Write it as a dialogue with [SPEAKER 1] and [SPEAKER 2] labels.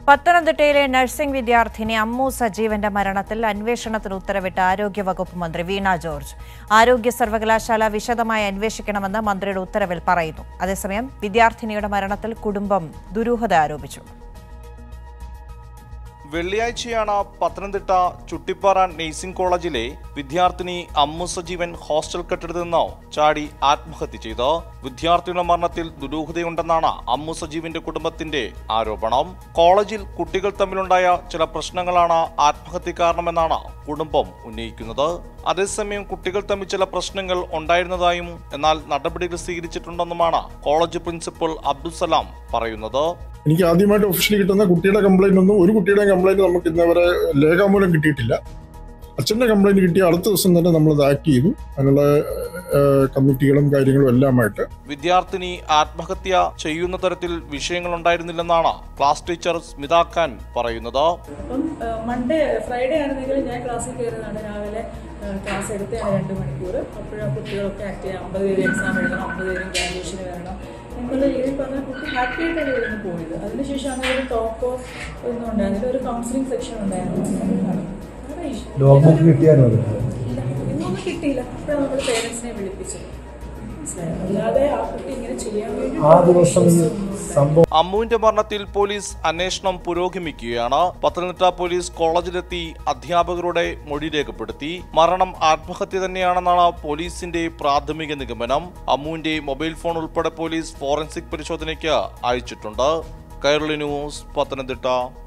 [SPEAKER 1] പത്തനംതിട്ടയിലെ നഴ്സിംഗ് വിദ്യാർത്ഥിനി അമ്മു സജീവന്റെ മരണത്തിൽ അന്വേഷണത്തിന് ഉത്തരവിട്ട ആരോഗ്യവകുപ്പ് മന്ത്രി വീണ ജോർജ് ആരോഗ്യ സർവകലാശാല വിശദമായി അന്വേഷിക്കണമെന്ന് മന്ത്രിയുടെ ഉത്തരവിൽ പറയുന്നു അതേസമയം വിദ്യാർത്ഥിനിയുടെ മരണത്തിൽ കുടുംബം ദുരൂഹത ആരോപിച്ചു
[SPEAKER 2] വെള്ളിയാഴ്ചയാണ് പത്തനംതിട്ട ചുട്ടിപ്പാറ നേഴ്സിംഗ് കോളേജിലെ വിദ്യാർത്ഥിനി അമ്മു സജീവൻ ഹോസ്റ്റൽ കെട്ടിടത്തിൽ നിന്ന് ചാടി ആത്മഹത്യ ചെയ്ത് വിദ്യാർത്ഥിയുടെ മരണത്തിൽ ദുരൂഹതയുണ്ടെന്നാണ് അമ്മു സജീവിന്റെ കുടുംബത്തിന്റെ ആരോപണം കോളേജിൽ കുട്ടികൾ തമ്മിലുണ്ടായ ചില പ്രശ്നങ്ങളാണ് ആത്മഹത്യ കാരണമെന്നാണ് കുടുംബം ഉന്നയിക്കുന്നത് അതേസമയം കുട്ടികൾ തമ്മിൽ ചില പ്രശ്നങ്ങൾ ഉണ്ടായിരുന്നതായും എന്നാൽ നടപടികൾ സ്വീകരിച്ചിട്ടുണ്ടെന്നുമാണ് കോളേജ് പ്രിൻസിപ്പൽ അബ്ദുൽ സലാം പറയുന്നത്
[SPEAKER 3] എനിക്ക് ആദ്യമായിട്ട് ഒഫീഷ്യലി കിട്ടുന്ന കുട്ടിയുടെ കംപ്ലൈന്റ് ഒന്നും ഒരു കുട്ടിയുടെ കംപ്ലൈന്റ് നമുക്ക് ഇന്നവരെ രേഖാമൂലം കിട്ടിയിട്ടില്ല അച്ഛന്റെ കംപ്ലൈന്റ് കിട്ടിയ അടുത്ത ദിവസം തന്നെ നമ്മൾ അത് ആക്ട് ചെയ്തു അതിനുള്ള ഏഹ്, കമ്മിറ്റികളും കാര്യങ്ങളും എല്ലാമായിട്ട്
[SPEAKER 2] വിദ്യാർത്ഥിനി ആത്മഹത്യ ചെയ്യുന്ന തരത്തിൽ വിഷയങ്ങൾ ഉണ്ടായിരുന്നില്ലെന്നാണ് ക്ലാസ് ടീച്ചർ സ്മിത ഖാൻ പറയുന്നത്
[SPEAKER 4] അപ്പം മൺഡേ ഫ്രൈഡേ ആണെന്നെങ്കിൽ ഞാൻ ക്ലാസ്സിൽ കയറുന്നതാണ് രാവിലെ ആ, ക്ലാസ് എടുത്തതാണ് രണ്ട് മണിക്കൂർ അപ്പോഴും കുട്ടികളൊക്കെ ആക്ട് ചെയ്യാം അമ്പത് പേര് എക്സാം എഴുതണം അമ്പത് പേരും ഗ്രാജുവേഷന് വരണം എന്നുള്ള രീതിയിൽ പറഞ്ഞാൽ കുട്ടി ഹാപ്പി ആയിട്ടാണ് ഇവിടുന്ന് പോയത് അതിനുശേഷം അങ്ങനെ ഒരു ടോക്കോ ഒന്നും ഉണ്ടായിരുന്നില്ല ഒരു കൗൺസിലിംഗ് സെക്ഷൻ ഉണ്ടായിരുന്നു വേറെ issue.
[SPEAKER 5] ലോക്ക്ബുക്ക് കിട്ടിയായിരുന്നു അത്
[SPEAKER 4] ഇല്ല, ഇന്നൊന്നും കിട്ടിയില്ല അപ്പോഴാണ് നമ്മൾ പേരൻസിനെ വിളിപ്പിച്ചത് മനസ്സിലായോ അല്ലാതെ ആ കുട്ടി ഇങ്ങനെ ചെയ്യാൻ വേണ്ടി
[SPEAKER 5] ആ ദിവസം ഈ സംഭവം
[SPEAKER 2] അമ്മുവിന്റെ മരണത്തിൽ പോലീസ് അന്വേഷണം പുരോഗമിക്കുകയാണ് പത്തനംതിട്ട പോലീസ് കോളേജിലെത്തി അധ്യാപകരുടെ മൊഴി രേഖപ്പെടുത്തി മരണം ആത്മഹത്യ തന്നെയാണെന്നാണ് പോലീസിന്റെ പ്രാഥമിക നിഗമനം അമ്മുവിന്റെ മൊബൈൽ ഫോൺ ഉൾപ്പെടെ പോലീസ് ഫോറൻസിക് പരിശോധനയ്ക്ക് അയച്ചിട്ടുണ്ട് കൈരളി ന്യൂസ് പത്തനംതിട്ട